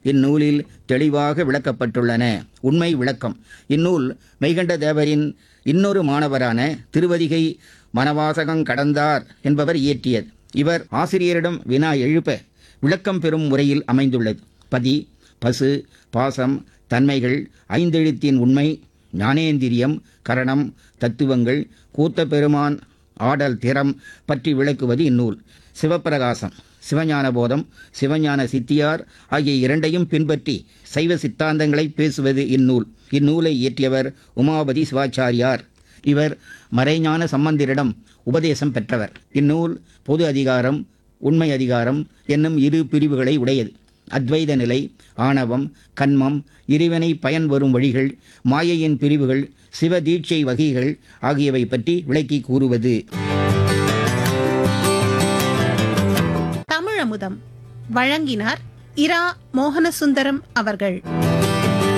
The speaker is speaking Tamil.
இந்நூலில் தெளிவாக விளக்கப்பட்டுள்ளன உண்மை விளக்கம் இந்நூல் மெய்கண்ட தேவரின் இன்னொரு மாணவரான திருவதிகை மனவாசகம் கடந்தார் என்பவர் இயற்றியது இவர் ஆசிரியரிடம் வினா எழுப்ப விளக்கம் பெறும் முறையில் அமைந்துள்ளது பதி பசு பாசம் தன்மைகள் ஐந்தெழுத்தின் உண்மை ஞானேந்திரியம் கரணம் தத்துவங்கள் கூத்த பெருமான் ஆடல் திறம் பற்றி விளக்குவது இந்நூல் சிவப்பிரகாசம் சிவஞான போதம் சிவஞான சித்தியார் ஆகிய இரண்டையும் பின்பற்றி சைவ சித்தாந்தங்களை பேசுவது இந்நூல் இந்நூலை இயற்றியவர் உமாபதி சிவாச்சாரியார் இவர் மறைஞான சம்பந்தரிடம் உபதேசம் பெற்றவர் இந்நூல் பொது அதிகாரம் உண்மை அதிகாரம் என்னும் இரு பிரிவுகளை உடையது அத்வைத நிலை ஆணவம் கண்மம் இறைவனை பயன் வரும் வழிகள் மாயையின் பிரிவுகள் சிவ தீட்சை வகைகள் ஆகியவை பற்றி விளக்கி கூறுவது தமிழமுதம் வழங்கினார் இரா மோகனசுந்தரம் அவர்கள்